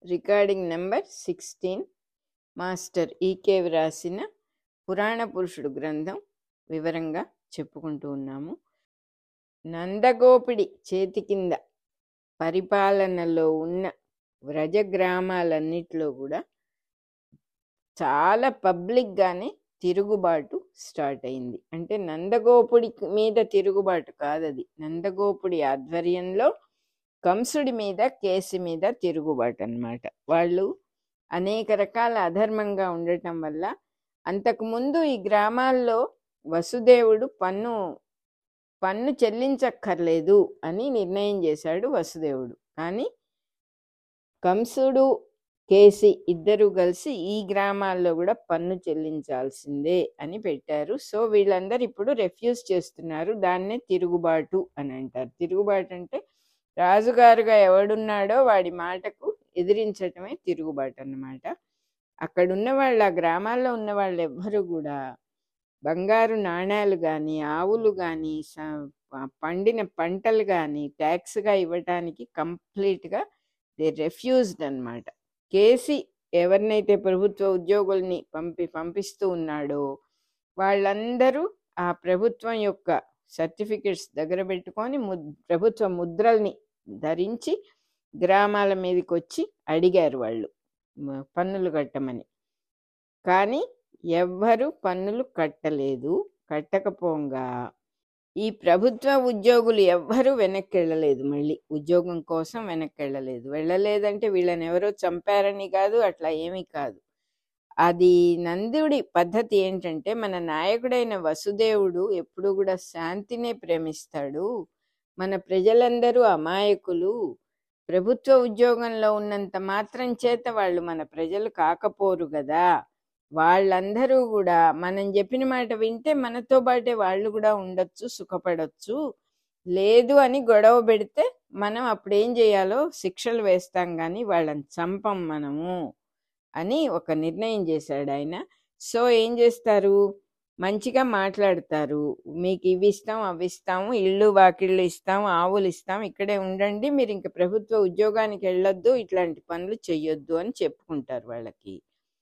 recording number sixteen master ఈకే వ్రాసిన పురాణ పురుషుడు గ్రంథం వివరంగా చెప్పుకుంటూ ఉన్నాము నందగోపిడి చేతి కింద పరిపాలనలో ఉన్న వ్రజ గ్రామాలన్నిట్లో కూడా చాలా పబ్లిక్గానే తిరుగుబాటు స్టార్ట్ అయింది అంటే నందగోపుడి మీద తిరుగుబాటు కాదది నందగోపుడి ఆధ్వర్యంలో కంసుడి మీద కేసి మీద తిరుగుబాటు అన్నమాట వాళ్ళు అనేక రకాల అధర్మంగా ఉండటం వల్ల అంతకుముందు ఈ గ్రామాల్లో వసుదేవుడు పన్ను పన్ను చెల్లించక్కర్లేదు అని నిర్ణయం చేశాడు వసుదేవుడు కానీ కంసుడు కేసి ఇద్దరు కలిసి ఈ గ్రామాల్లో కూడా పన్ను చెల్లించాల్సిందే అని పెట్టారు సో వీళ్ళందరూ ఇప్పుడు రెఫ్యూజ్ చేస్తున్నారు దాన్నే తిరుగుబాటు అని అంటారు తిరుగుబాటు అంటే రాజుగారుగా ఎవడున్నాడో వాడి మాటకు ఎదిరించటమే తిరుగుబాటు అన్నమాట అక్కడ ఉన్న వాళ్ళు ఆ గ్రామాల్లో ఉన్న వాళ్ళు ఎవ్వరు కూడా బంగారు నాణ్యాలు కానీ ఆవులు కానీ పండిన పంటలు కానీ ట్యాక్స్గా ఇవ్వటానికి కంప్లీట్గా దే రెఫ్యూజ్డ్ అన్నమాట కేసి ఎవరినైతే ప్రభుత్వ ఉద్యోగుల్ని పంపి పంపిస్తూ ఉన్నాడో వాళ్ళందరూ ఆ ప్రభుత్వం యొక్క సర్టిఫికెట్స్ దగ్గర పెట్టుకొని ము ప్రభుత్వ ముద్రల్ని ధరించి గ్రామాల మీదకి వచ్చి అడిగారు వాళ్ళు మ- పన్నులు కట్టమని కానీ ఎవ్వరు పన్నులు కట్టలేదు కట్టకపోగా ఈ ప్రభుత్వ ఉద్యోగులు ఎవ్వరూ వెనక్కి వెళ్ళలేదు మళ్ళీ ఉద్యోగం కోసం వెనక్కి వెళ్ళలేదు వెళ్ళలేదంటే వీళ్ళని ఎవరో చంపారని కాదు అట్లా ఏమీ కాదు అది నందుడి పద్ధతి ఏంటంటే మన నాయకుడైన వసుదేవుడు ఎప్పుడు కూడా శాంతినే ప్రేమిస్తాడు మన ప్రజలందరూ అమాయకులు ప్రభుత్వ ఉద్యోగంలో ఉన్నంత మాత్రం చేత వాళ్ళు మన ప్రజలు కాకపోరు కదా వాళ్ళందరూ కూడా మనం చెప్పిన మాట వింటే మనతో పాటే వాళ్ళు కూడా ఉండొచ్చు సుఖపడొచ్చు లేదు అని గొడవ పెడితే మనం అప్పుడు ఏం చేయాలో శిక్షలు వేస్తాం కానీ వాళ్ళని చంపం మనము అని ఒక నిర్ణయం చేశాడు ఆయన సో ఏం చేస్తారు మంచిగా మాట్లాడతారు మీకు ఇవి ఇస్తాం అవి ఇస్తాము ఇళ్ళు వాకిళ్ళు ఇస్తాం ఆవులు ఇస్తాం ఇక్కడే ఉండండి మీరు ఇంక ప్రభుత్వ ఉద్యోగానికి వెళ్ళొద్దు ఇట్లాంటి పనులు చెయ్యొద్దు అని చెప్పుకుంటారు వాళ్ళకి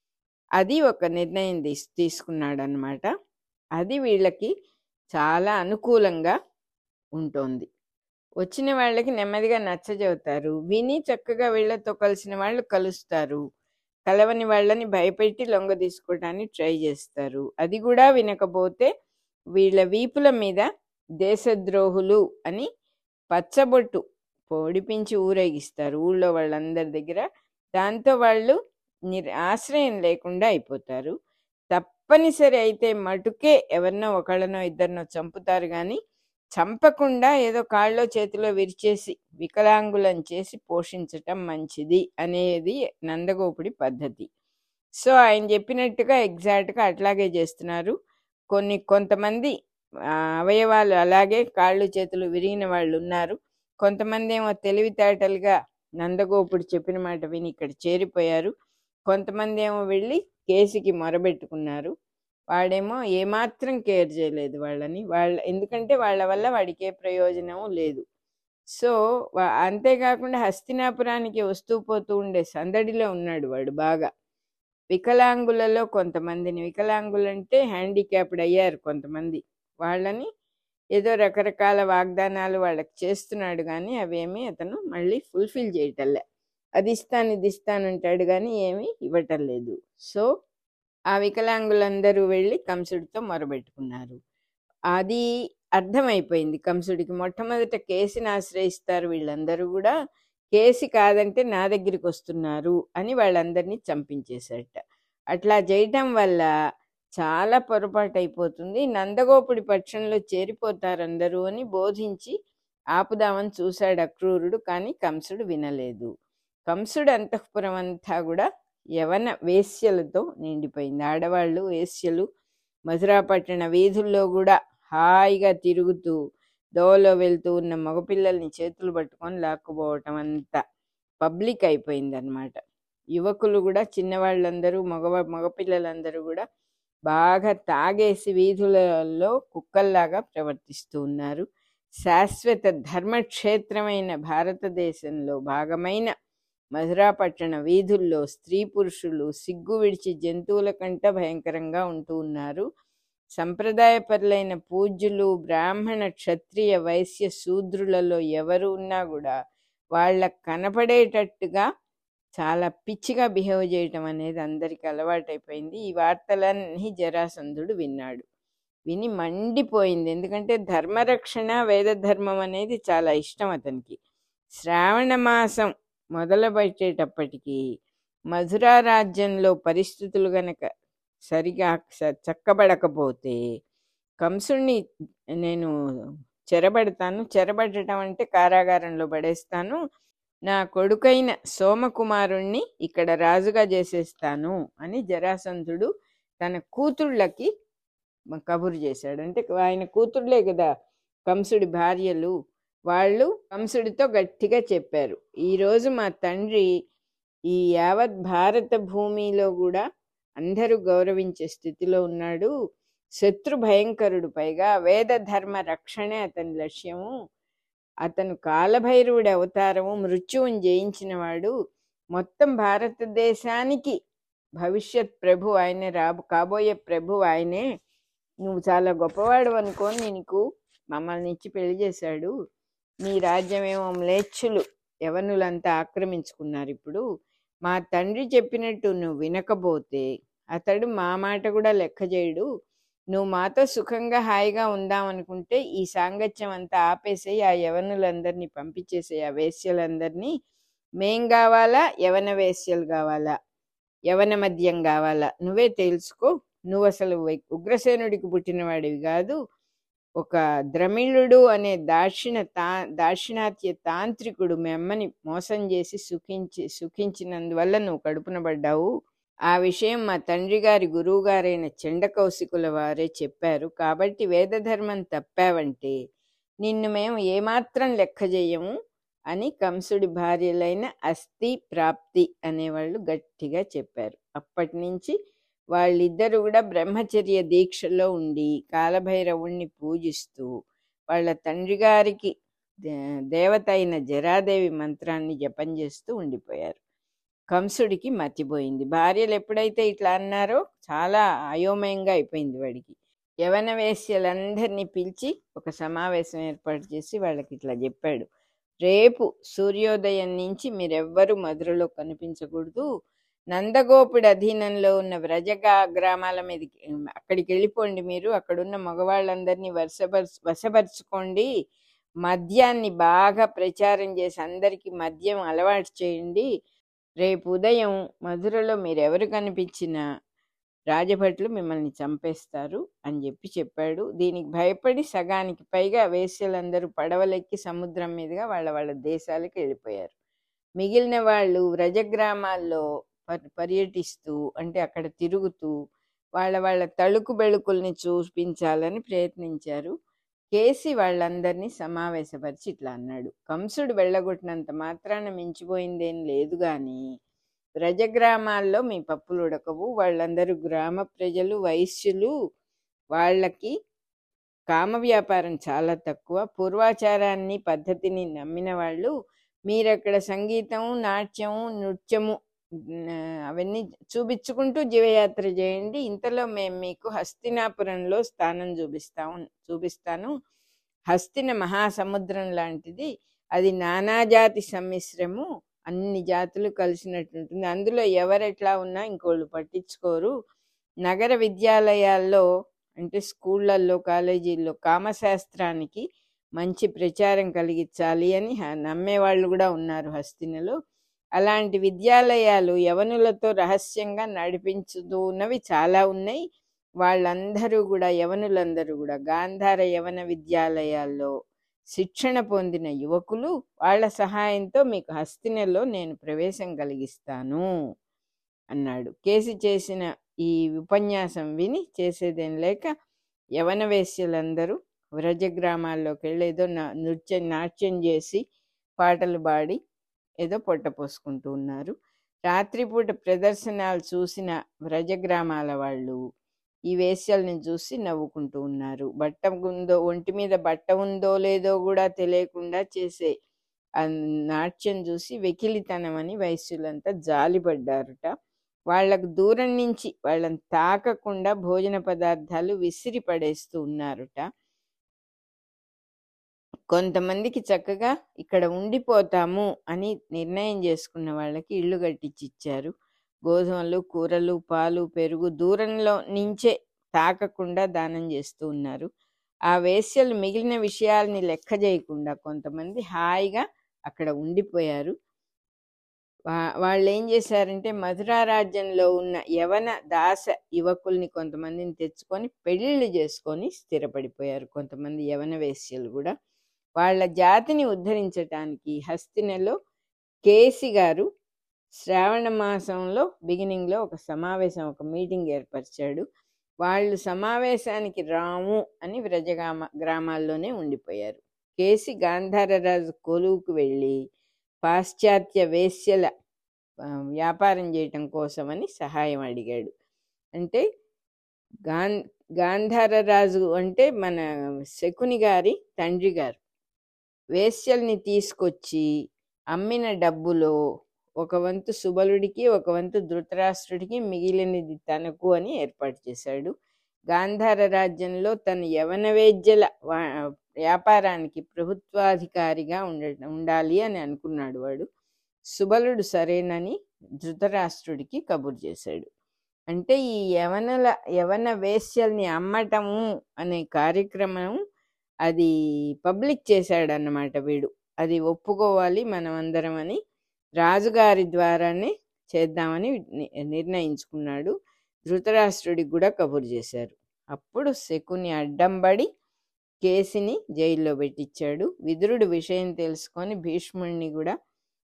అది ఒక నిర్ణయం తీస్ తీసుకున్నాడు అనమాట అది వీళ్ళకి చాలా అనుకూలంగా ఉంటుంది వచ్చిన వాళ్ళకి నెమ్మదిగా నచ్చజెబుతారు విని చక్కగా వీళ్ళతో కలిసిన వాళ్ళు కలుస్తారు కలవని వాళ్ళని భయపెట్టి లొంగ తీసుకోవడానికి ట్రై చేస్తారు అది కూడా వినకపోతే వీళ్ళ వీపుల మీద దేశద్రోహులు అని పచ్చబొట్టు పొడిపించి ఊరేగిస్తారు ఊళ్ళో వాళ్ళందరి దగ్గర దాంతో వాళ్ళు నిర్ ఆశ్రయం లేకుండా అయిపోతారు తప్పనిసరి అయితే మటుకే ఎవరినో ఒకళ్ళనో ఇద్దరినో చంపుతారు కానీ చంపకుండా ఏదో కాళ్ళలో చేతిలో విరిచేసి వికలాంగులను చేసి పోషించటం మంచిది అనేది నందగోపుడి పద్ధతి సో ఆయన చెప్పినట్టుగా ఎగ్జాక్ట్గా అట్లాగే చేస్తున్నారు కొన్ని కొంతమంది ఆ, అవయవాలు అలాగే కాళ్ళు చేతులు విరిగిన వాళ్ళు ఉన్నారు కొంతమంది ఏమో తెలివితేటలుగా నందగోపుడు చెప్పిన మాట విని ఇక్కడ చేరిపోయారు కొంతమంది ఏమో వెళ్ళి కేసుకి మొరబెట్టుకున్నారు వాడేమో ఏమాత్రం కేర్ చేయలేదు వాళ్ళని వాళ్ళ ఎందుకంటే వాళ్ళ వల్ల వాడికి ఏ ప్రయోజనము లేదు సో వా- అంతేకాకుండా హస్తినాపురానికి వస్తూ పోతూ ఉండే సందడిలో ఉన్నాడు వాడు బాగా వికలాంగులలో కొంతమందిని వికలాంగులంటే హ్యాండిక్యాప్డ్ అయ్యారు కొంతమంది వాళ్ళని ఏదో రకరకాల వాగ్దానాలు వాళ్ళకి చేస్తున్నాడు కానీ అవేమీ అతను మళ్ళీ ఫుల్ఫిల్ చేయటంలే అది ఇస్తాను ఇది ఇస్తాను అంటాడు కానీ ఏమీ ఇవ్వటం లేదు సో ఆ వికలాంగులందరూ వెళ్ళి కంసుడితో మొరబెట్టుకున్నారు అది అర్థమైపోయింది కంసుడికి మొట్టమొదట కేసుని ఆశ్రయిస్తారు వీళ్ళందరూ కూడా కేసి కాదంటే నా దగ్గరికి వస్తున్నారు అని వాళ్ళందరినీ చంపించేశారట అట్లా చేయటం వల్ల చాలా పొరపాటు అయిపోతుంది నందగోపుడి పక్షంలో చేరిపోతారు అందరూ అని బోధించి ఆపుదామని చూశాడు అక్రూరుడు కానీ కంసుడు వినలేదు కంసుడు అంతఃపురం అంతా కూడా యవన వేశ్యలతో నిండిపోయింది ఆడవాళ్ళు వేశ్యలు మధురాపట్టణ వీధుల్లో కూడా హాయిగా తిరుగుతూ దోవలో వెళ్తూ ఉన్న మగపిల్లల్ని చేతులు పట్టుకొని లాక్కుపోవటం అంతా పబ్లిక్ అయిపోయింది అనమాట యువకులు కూడా చిన్నవాళ్ళందరూ మగ మగపిల్లలందరూ కూడా బాగా తాగేసి వీధులలో కుక్కల్లాగా ప్రవర్తిస్తూ ఉన్నారు శాశ్వత ధర్మక్షేత్రమైన భారతదేశంలో భాగమైన మధురాపట్టణ వీధుల్లో స్త్రీ పురుషులు సిగ్గు విడిచి జంతువుల కంట భయంకరంగా ఉంటూ ఉన్నారు సంప్రదాయపరులైన పూజ్యులు బ్రాహ్మణ క్షత్రియ వైశ్య శూద్రులలో ఎవరు ఉన్నా కూడా వాళ్ళకు కనపడేటట్టుగా చాలా పిచ్చిగా బిహేవ్ చేయటం అనేది అందరికి అలవాటైపోయింది ఈ వార్తలన్నీ జరాసంధుడు విన్నాడు విని మండిపోయింది ఎందుకంటే ధర్మరక్షణ వేద ధర్మం అనేది చాలా ఇష్టం అతనికి శ్రావణ మాసం మొదలు పెట్టేటప్పటికి మధురా రాజ్యంలో పరిస్థితులు గనక సరిగా స- చక్కబడకపోతే కంసుణ్ణి నేను చెరబడతాను చెరబడటం అంటే కారాగారంలో పడేస్తాను నా కొడుకైన సోమకుమారుణ్ణి ఇక్కడ రాజుగా చేసేస్తాను అని జరాసంధుడు తన కూతుళ్ళకి మ- కబురు చేశాడు అంటే ఆయన కూతుళ్ళే కదా కంసుడి భార్యలు వాళ్ళు కంసుడితో గట్టిగా చెప్పారు ఈరోజు మా తండ్రి ఈ యావత్ భారత భూమిలో కూడా అందరూ గౌరవించే స్థితిలో ఉన్నాడు శత్రు భయంకరుడు పైగా వేద ధర్మ రక్షణే అతని లక్ష్యము అతను కాలభైరవుడి అవతారము మృత్యువుని జయించినవాడు మొత్తం భారతదేశానికి భవిష్యత్ ప్రభు ఆయనే రాబో కాబోయే ప్రభు ఆయనే నువ్వు చాలా గొప్పవాడు అనుకోని నీకు మమ్మల్ని ఇచ్చి పెళ్లి చేశాడు నీ రాజ్యమేమో మ్లేచ్చులు యవనులంతా ఆక్రమించుకున్నారు ఇప్పుడు మా తండ్రి చెప్పినట్టు నువ్వు వినకపోతే అతడు మా మాట కూడా లెక్క చేయడు నువ్వు మాతో సుఖంగా హాయిగా ఉందామనుకుంటే ఈ సాంగత్యం అంతా ఆపేసేయి ఆ యవనులందరినీ పంపించేసేయి ఆ వేశ్యలందరినీ మేం కావాలా యవన వేశ్యలు కావాలా యవన మద్యం కావాలా నువ్వే తెలుసుకో నువ్వు అసలు వై- ఉగ్రసేనుడికి పుట్టినవాడివి కాదు ఒక ద్రమిళుడు అనే దాక్షిణ తా దాక్షిణాత్య తాంత్రికుడు మీ అమ్మని మోసం చేసి సుఖించి సుఖించినందువల్ల నువ్వు కడుపున పడ్డావు ఆ విషయం మా తండ్రి గారి గురువు గారైన చండకౌశికుల వారే చెప్పారు కాబట్టి వేదధర్మం తప్పావంటే నిన్ను మేము ఏమాత్రం లెక్క చేయము అని కంసుడి భార్యలైన అస్థి ప్రాప్తి అనేవాళ్ళు గట్టిగా చెప్పారు అప్పటి నుంచి వాళ్ళిద్దరు కూడా బ్రహ్మచర్య దీక్షలో ఉండి కాలభైరవుణ్ణి పూజిస్తూ వాళ్ళ తండ్రి గారికి దే- దేవత అయిన జరాదేవి మంత్రాన్ని జపం చేస్తూ ఉండిపోయారు కంసుడికి మతిపోయింది భార్యలు ఎప్పుడైతే ఇట్లా అన్నారో చాలా అయోమయంగా అయిపోయింది వాడికి యవన వేశ్యలందరినీ పిలిచి ఒక సమావేశం ఏర్పాటు చేసి వాళ్ళకి ఇట్లా చెప్పాడు రేపు సూర్యోదయం నుంచి మీరెవ్వరూ మధురలో కనిపించకూడదు నందగోపుడి అధీనంలో ఉన్న వ్రజగా గ్రామాల మీదకి అక్కడికి వెళ్ళిపోండి మీరు అక్కడున్న మగవాళ్ళందరినీ వరుసపరుచు వశపరుచుకోండి మద్యాన్ని బాగా ప్రచారం చేసి అందరికీ మద్యం అలవాటు చేయండి రేపు ఉదయం మధురలో మీరెవరు కనిపించినా రాజభట్లు మిమ్మల్ని చంపేస్తారు అని చెప్పి చెప్పాడు దీనికి భయపడి సగానికి పైగా వేశ్యలందరూ పడవలెక్కి సముద్రం మీదుగా వాళ్ళ వాళ్ళ దేశాలకు వెళ్ళిపోయారు మిగిలిన వాళ్ళు వ్రజగ్రామాల్లో పర్ పర్యటిస్తూ అంటే అక్కడ తిరుగుతూ వాళ్ళ వాళ్ళ తళుకు బెళుకుల్ని చూపించాలని ప్రయత్నించారు కేసి వాళ్ళందరినీ సమావేశపరిచి ఇట్లా అన్నాడు కంసుడు వెళ్ళగొట్టినంత మాత్రాన మించిపోయిందేం లేదు గాని వ్రజగ్రామాల్లో మీ పప్పులు ఉడకవు వాళ్ళందరూ గ్రామ ప్రజలు వైశ్యులు వాళ్ళకి కామ వ్యాపారం చాలా తక్కువ పూర్వాచారాన్ని పద్ధతిని నమ్మిన వాళ్ళు మీరక్కడ సంగీతం నాట్యము నృత్యము న- అవన్నీ చూపించుకుంటూ జీవయాత్ర చేయండి ఇంతలో మేము మీకు హస్తినాపురంలో స్థానం చూపిస్తాము చూపిస్తాను హస్తిన మహాసముద్రం లాంటిది అది నానాజాతి సమ్మిశ్రము అన్ని జాతులు కలిసినట్టు ఉంటుంది అందులో ఎవరెట్లా ఉన్నా ఇంకోళ్ళు పట్టించుకోరు నగర విద్యాలయాల్లో అంటే స్కూళ్ళల్లో కాలేజీల్లో కామశాస్త్రానికి మంచి ప్రచారం కలిగించాలి అని హ- నమ్మేవాళ్ళు కూడా ఉన్నారు హస్తినలో అలాంటి విద్యాలయాలు యవనులతో రహస్యంగా నడిపించుతున్నవి చాలా ఉన్నాయి వాళ్ళందరూ కూడా యవనులందరూ కూడా గాంధార యవన విద్యాలయాల్లో శిక్షణ పొందిన యువకులు వాళ్ళ సహాయంతో మీకు హస్తినలో నేను ప్రవేశం కలిగిస్తాను అన్నాడు కేసి చేసిన ఈ ఉపన్యాసం విని చేసేదేం లేక యవన వేశ్యలందరూ వ్రజ గ్రామాల్లోకి వెళ్ళి ఏదో నా- నృత్యం నాట్యం చేసి పాటలు పాడి ఏదో పొట్ట పోసుకుంటూ ఉన్నారు రాత్రిపూట ప్రదర్శనలు చూసిన వ్రజ గ్రామాల వాళ్ళు ఈ వేశ్యల్ని చూసి నవ్వుకుంటూ ఉన్నారు బట్ట ఉందో ఒంటి మీద బట్ట ఉందో లేదో కూడా తెలియకుండా చేసే ఆ నాట్యం చూసి వెకిలితనమని వైశ్యులంతా జాలిపడ్డారుట వాళ్ళకు దూరం నుంచి వాళ్ళని తాకకుండా భోజన పదార్థాలు విసిరి పడేస్తూ ఉన్నారుట కొంతమందికి చక్కగా ఇక్కడ ఉండిపోతాము అని నిర్ణయం చేసుకున్న వాళ్ళకి ఇళ్ళు కట్టించి ఇచ్చారు గోధుమలు కూరలు పాలు పెరుగు దూరంలో నుంచే తాకకుండా దానం చేస్తూ ఉన్నారు ఆ వేశ్యలు మిగిలిన విషయాల్ని లెక్క చేయకుండా కొంతమంది హాయిగా అక్కడ ఉండిపోయారు వా- వాళ్ళు ఏం చేశారంటే మధురా రాజ్యంలో ఉన్న యవన దాస యువకుల్ని కొంతమందిని తెచ్చుకొని పెళ్లిళ్ళు చేసుకొని స్థిరపడిపోయారు కొంతమంది యవన వేశ్యలు కూడా వాళ్ళ జాతిని ఉద్ధరించటానికి హస్తినలో కేసి గారు శ్రావణ మాసంలో బిగినింగ్లో ఒక సమావేశం ఒక మీటింగ్ ఏర్పరిచాడు వాళ్ళు సమావేశానికి రాము అని వ్రజగామ గ్రామాల్లోనే ఉండిపోయారు కేసి గాంధారరాజు కొలువుకు వెళ్ళి పాశ్చాత్య వేశ్యల ఆ, వ్యాపారం చేయటం కోసమని సహాయం అడిగాడు అంటే గాన్ గాంధారరాజు అంటే మన శకుని గారి తండ్రి గారు వేశ్యల్ని తీసుకొచ్చి అమ్మిన డబ్బులో ఒక వంతు సుబలుడికి ఒక వంతు ధృతరాష్ట్రుడికి మిగిలినది తనకు అని ఏర్పాటు చేశాడు గాంధార రాజ్యంలో తన యవన వేద్యల వా- వ్యాపారానికి ప్రభుత్వాధికారిగా ఉండ ఉండాలి అని అనుకున్నాడు వాడు సుబలుడు సరేనని ధృతరాష్ట్రుడికి కబురు చేశాడు అంటే ఈ యవనల యవన వేశ్యల్ని అమ్మటము అనే కార్యక్రమం అది పబ్లిక్ చేశాడు అన్నమాట వీడు అది ఒప్పుకోవాలి మనం అందరం అని రాజుగారి ద్వారానే చేద్దామని ని- నిర్ణయించుకున్నాడు ధృతరాష్ట్రుడికి కూడా కబురు చేశారు అప్పుడు శకుని అడ్డంబడి కేసిని జైల్లో పెట్టించాడు విదురుడు విషయం తెలుసుకొని భీష్ముడిని కూడా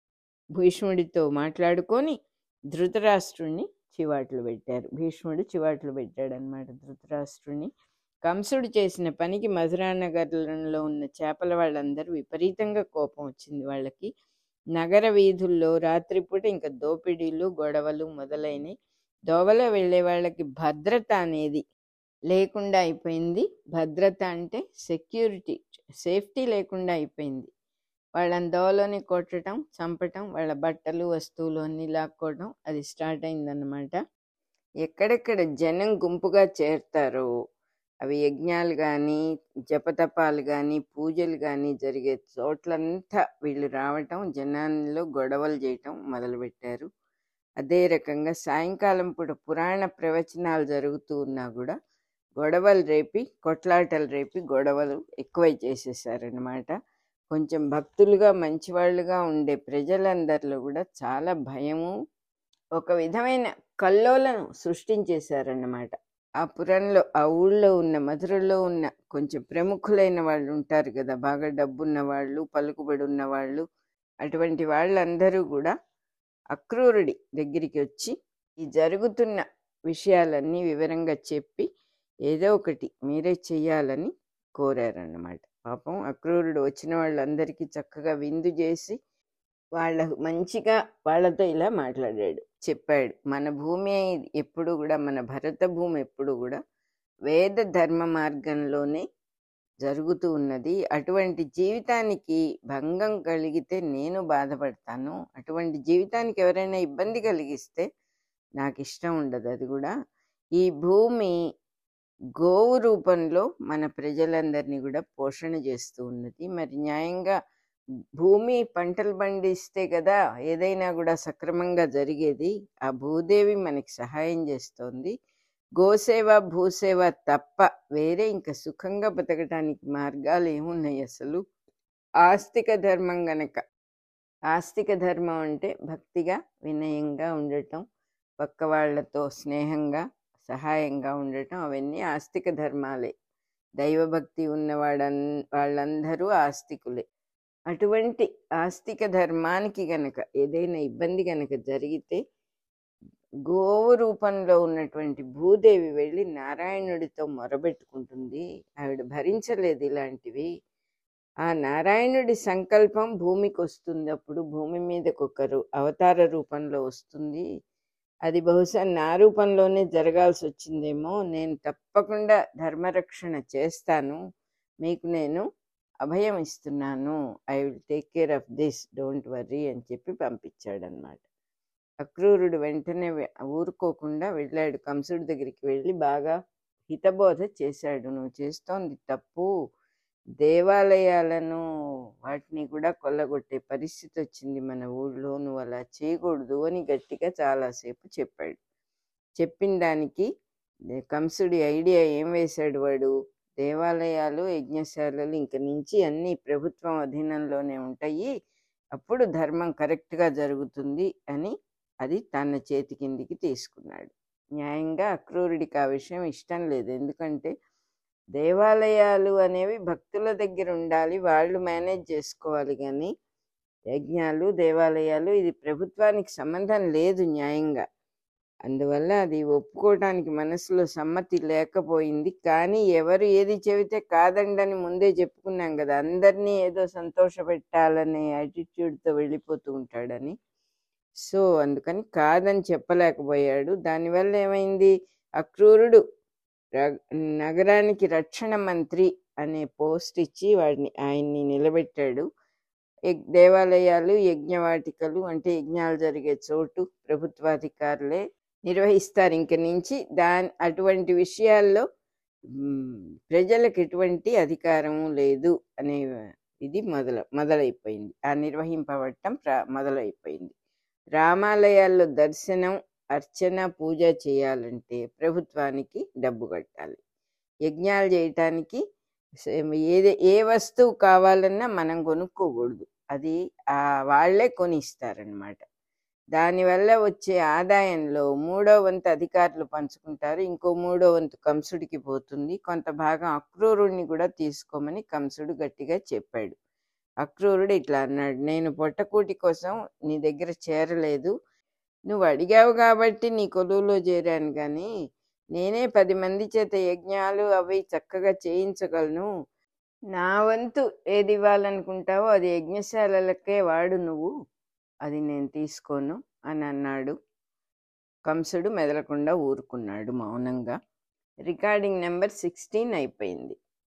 భీష్ముడితో మాట్లాడుకొని ధృతరాష్ట్రుడిని చివాట్లు పెట్టారు భీష్ముడు చివాట్లు పెట్టాడు అనమాట ధృతరాష్ట్రుడిని కంసుడు చేసిన పనికి మధురా నగరంలో ఉన్న చేపల వాళ్ళందరూ విపరీతంగా కోపం వచ్చింది వాళ్ళకి నగర వీధుల్లో రాత్రిపూట ఇంకా దోపిడీలు గొడవలు మొదలైనవి దోవలో వెళ్ళే వాళ్ళకి భద్రత అనేది లేకుండా అయిపోయింది భద్రత అంటే సెక్యూరిటీ సేఫ్టీ లేకుండా అయిపోయింది వాళ్ళని దోవలోనే కొట్టడం చంపటం వాళ్ళ బట్టలు వస్తువులు అన్నీ లాక్కోవడం అది స్టార్ట్ అయిందన్నమాట ఎక్కడెక్కడ జనం గుంపుగా చేరుతారో అవి యజ్ఞాలు కానీ జపతపాలు కానీ పూజలు కానీ జరిగే చోట్లంతా వీళ్ళు రావటం జనాల్లో గొడవలు చేయటం మొదలుపెట్టారు అదే రకంగా సాయంకాలం పూట పురాణ ప్రవచనాలు జరుగుతూ ఉన్నా కూడా గొడవలు రేపి కొట్లాటలు రేపి గొడవలు ఎక్కువై చేసేసారనమాట కొంచెం భక్తులుగా మంచివాళ్ళుగా ఉండే ప్రజలందరిలో కూడా చాలా భయము ఒక విధమైన కల్లోలను సృష్టించేశారన్నమాట ఆ పురంలో ఆ ఊళ్ళో ఉన్న మధురలో ఉన్న కొంచెం ప్రముఖులైన వాళ్ళు ఉంటారు కదా బాగా డబ్బున్న వాళ్ళు పలుకుబడి ఉన్న వాళ్ళు అటువంటి వాళ్ళందరూ కూడా అక్రూరుడి దగ్గరికి వచ్చి ఈ జరుగుతున్న విషయాలన్నీ వివరంగా చెప్పి ఏదో ఒకటి మీరే చెయ్యాలని కోరారన్నమాట పాపం అక్రూరుడు వచ్చిన వాళ్ళందరికీ చక్కగా విందు చేసి వాళ్ళ మంచిగా వాళ్ళతో ఇలా మాట్లాడాడు చెప్పాడు మన భూమి ఎప్పుడు కూడా మన భరత భూమి ఎప్పుడు కూడా వేద ధర్మ మార్గంలోనే జరుగుతూ ఉన్నది అటువంటి జీవితానికి భంగం కలిగితే నేను బాధపడతాను అటువంటి జీవితానికి ఎవరైనా ఇబ్బంది కలిగిస్తే నాకు ఇష్టం ఉండదు అది కూడా ఈ భూమి గోవు రూపంలో మన ప్రజలందరినీ కూడా పోషణ చేస్తూ ఉన్నది మరి న్యాయంగా భూమి పంటలు పండిస్తే కదా ఏదైనా కూడా సక్రమంగా జరిగేది ఆ భూదేవి మనకి సహాయం చేస్తోంది గోసేవ భూసేవ తప్ప వేరే ఇంకా సుఖంగా బతకడానికి మార్గాలు ఏమున్నాయి అసలు ఆస్తిక ధర్మం గనక ఆస్తిక ధర్మం అంటే భక్తిగా వినయంగా ఉండటం పక్క వాళ్ళతో స్నేహంగా సహాయంగా ఉండటం అవన్నీ ఆస్తిక ధర్మాలే దైవభక్తి ఉన్నవాడన్ వాళ్ళందరూ ఆస్తికులే అటువంటి ఆస్తిక ధర్మానికి గనక ఏదైనా ఇబ్బంది గనక జరిగితే గోవు రూపంలో ఉన్నటువంటి భూదేవి వెళ్ళి నారాయణుడితో మొరబెట్టుకుంటుంది ఆవిడ భరించలేదు ఇలాంటివి ఆ నారాయణుడి సంకల్పం భూమికి వస్తుంది అప్పుడు భూమి మీదకి ఒకరు అవతార రూపంలో వస్తుంది అది బహుశా నా రూపంలోనే జరగాల్సి వచ్చిందేమో నేను తప్పకుండా ధర్మరక్షణ చేస్తాను మీకు నేను అభయం ఇస్తున్నాను I will take care of this don't worry అని చెప్పి పంపించాడనమాట అక్రూరుడు వెంటనే వె- ఊరుకోకుండా వెళ్ళాడు కంసుడి దగ్గరికి వెళ్ళి బాగా హితబోధ చేశాడు నువ్వు చేస్తోంది తప్పు దేవాలయాలను వాటిని కూడా కొల్లగొట్టే పరిస్థితి వచ్చింది మన ఊళ్ళో నువ్వు అలా చేయకూడదు అని గట్టిగా చాలాసేపు చెప్పాడు చెప్పిన దానికి దే- కంసుడి ఐడియా ఏం వేశాడు వాడు దేవాలయాలు యజ్ఞశాలలు ఇంక నుంచి అన్ని ప్రభుత్వం అధీనంలోనే ఉంటాయి అప్పుడు ధర్మం కరెక్ట్గా జరుగుతుంది అని అది తన చేతి కిందికి తీసుకున్నాడు న్యాయంగా అక్రూరుడికి ఆ విషయం ఇష్టం లేదు ఎందుకంటే దేవాలయాలు అనేవి భక్తుల దగ్గర ఉండాలి వాళ్ళు మేనేజ్ చేసుకోవాలి కానీ యజ్ఞాలు దేవాలయాలు ఇది ప్రభుత్వానికి సంబంధం లేదు న్యాయంగా అందువల్ల అది ఒప్పుకోవటానికి మనసులో సమ్మతి లేకపోయింది కానీ ఎవరు ఏది చెబితే కాదండని ముందే చెప్పుకున్నాం కదా అందరినీ ఏదో సంతోషపెట్టాలనే యాటిట్యూడ్తో వెళ్ళిపోతూ ఉంటాడని సో అందుకని కాదని చెప్పలేకపోయాడు దానివల్ల ఏమైంది అక్రూరుడు ర- నగరానికి రక్షణ మంత్రి అనే పోస్ట్ ఇచ్చి వాడిని ఆయన్ని నిలబెట్టాడు యగ్- దేవాలయాలు యజ్ఞవాటికలు అంటే యజ్ఞాలు జరిగే చోటు ప్రభుత్వాధికారులే నిర్వహిస్తారు ఇంక నుంచి దాని అటువంటి విషయాల్లో మ్, ప్రజలకు ఎటువంటి అధికారము లేదు అనే ఇది మొదల మొదలైపోయింది ఆ నిర్వహింపబడటం ప్ర మొదలైపోయింది రామాలయాల్లో దర్శనం అర్చన పూజ చేయాలంటే ప్రభుత్వానికి డబ్బు కట్టాలి యజ్ఞాలు చేయటానికి స- ఏది ఏ వస్తువు కావాలన్నా మనం కొనుక్కోకూడదు అది ఆ వాళ్ళే కొనిస్తారనమాట దానివల్ల వచ్చే ఆదాయంలో మూడో వంతు అధికారులు పంచుకుంటారు ఇంకో మూడో వంతు కంసుడికి పోతుంది కొంత భాగం అక్రూరుణ్ణి కూడా తీసుకోమని కంసుడు గట్టిగా చెప్పాడు అక్రూరుడు ఇట్లా అన్నాడు నేను పొట్టకూటి కోసం నీ దగ్గర చేరలేదు నువ్వు అడిగావు కాబట్టి నీ కొలువులో చేరాను కానీ నేనే పది మంది చేత యజ్ఞాలు అవి చక్కగా చేయించగలను నా వంతు ఏది ఇవ్వాలనుకుంటావో అది యజ్ఞశాలలకే వాడు నువ్వు అది నేను తీసుకోను అని అన్నాడు కంసుడు మెదలకుండా ఊరుకున్నాడు మౌనంగా రికార్డింగ్ నెంబర్ సిక్స్టీన్ అయిపోయింది